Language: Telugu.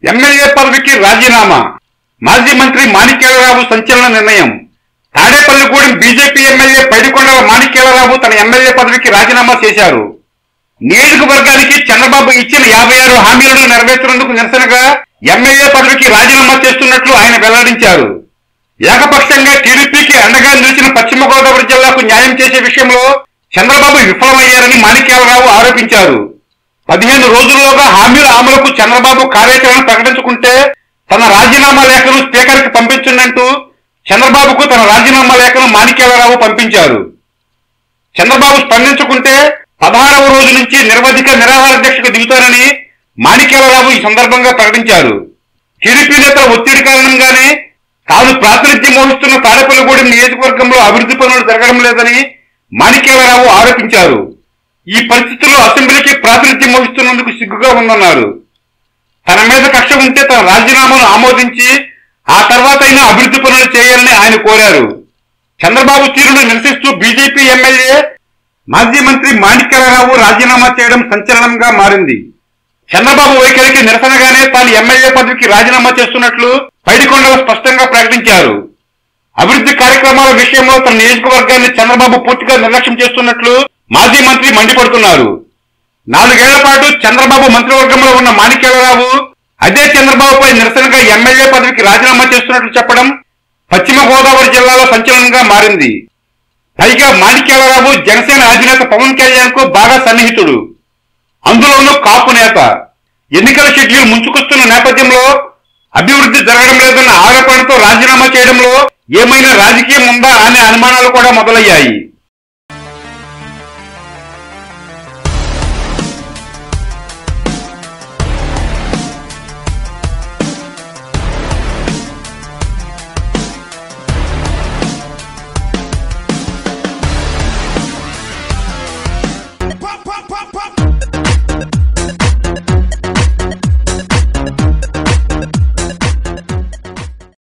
ఎమ్మెల్యే పదవికి రాజీనామా మాజీ మంత్రి మాణిక్యాలరావు సంచలన నిర్ణయం తాడేపల్లిగూడెం బీజేపీ ఎమ్మెల్యే పైడికొండల మాణిక్యాలరావు తన ఎమ్మెల్యే పదవికి రాజీనామా చేశారు నియోజకవర్గానికి చంద్రబాబు ఇచ్చిన యాభై ఆరు హామీలను నెరవేర్చినందుకు నిరసనగా ఎమ్మెల్యే పదవికి రాజీనామా చేస్తున్నట్లు ఆయన వెల్లడించారు ఏకపక్షంగా టీడీపీకి అండగా నిలిచిన పశ్చిమ గోదావరి జిల్లాకు న్యాయం చేసే విషయంలో చంద్రబాబు విఫలమయ్యారని మాణిక్యాలరావు ఆరోపించారు పదిహేను రోజుల్లోగా హామీల అమలుకు చంద్రబాబు కార్యాచరణ ప్రకటించుకుంటే తన రాజీనామా లేఖను స్పీకర్కి పంపించండంటూ చంద్రబాబుకు తన రాజీనామా లేఖను మాణిక్యాలరావు పంపించారు చంద్రబాబు స్పందించుకుంటే పదహారవ రోజు నుంచి నిరవధిక నిరాహార దీక్షకు దిగుతారని మాణిక్యాలరావు ఈ సందర్భంగా ప్రకటించారు టీడీపీ నేతల ఒత్తిడి కారణంగానే తాను ప్రాతినిధ్యం వహిస్తున్న తాడేపల్లిగూడెం నియోజకవర్గంలో అభివృద్ధి పనులు జరగడం లేదని మాణిక్యాలరావు ఆరోపించారు ఈ పరిస్థితుల్లో అసెంబ్లీకి ప్రాతినిధ్యం వహిస్తున్నందుకు సిగ్గుగా ఉందన్నారు తన మీద కక్ష ఉంటే తన రాజీనామాను ఆమోదించి ఆ తర్వాతైనా అభివృద్ధి పనులు చేయాలని ఆయన కోరారు చంద్రబాబు తీరును నిరసిస్తూ బీజేపీ ఎమ్మెల్యే మాజీ మంత్రి మాణిక్యాలరావు రాజీనామా చేయడం సంచలనంగా మారింది చంద్రబాబు వైఖరికి నిరసనగానే తాను ఎమ్మెల్యే పదవికి రాజీనామా చేస్తున్నట్లు పైడికొండలు స్పష్టంగా ప్రకటించారు అభివృద్ధి కార్యక్రమాల విషయంలో తన నియోజకవర్గాన్ని చంద్రబాబు పూర్తిగా నిర్లక్ష్యం చేస్తున్నట్లు మాజీ మంత్రి మండిపడుతున్నారు నాలుగేళ్ల పాటు చంద్రబాబు మంత్రివర్గంలో ఉన్న మాణిక్యాలరావు అదే చంద్రబాబుపై నిరసనగా ఎమ్మెల్యే పదవికి రాజీనామా చేస్తున్నట్లు చెప్పడం పశ్చిమ గోదావరి జిల్లాలో సంచలనంగా మారింది పైగా మాణిక్యాలరావు జనసేన అధినేత పవన్ కళ్యాణ్ కు బాగా సన్నిహితుడు అందులోనూ కాపు నేత ఎన్నికల షెడ్యూల్ ముంచుకొస్తున్న నేపథ్యంలో అభివృద్ధి జరగడం లేదన్న ఆరోపణతో రాజీనామా చేయడంలో ఏమైనా రాజకీయం ఉందా అనే అనుమానాలు కూడా మొదలయ్యాయి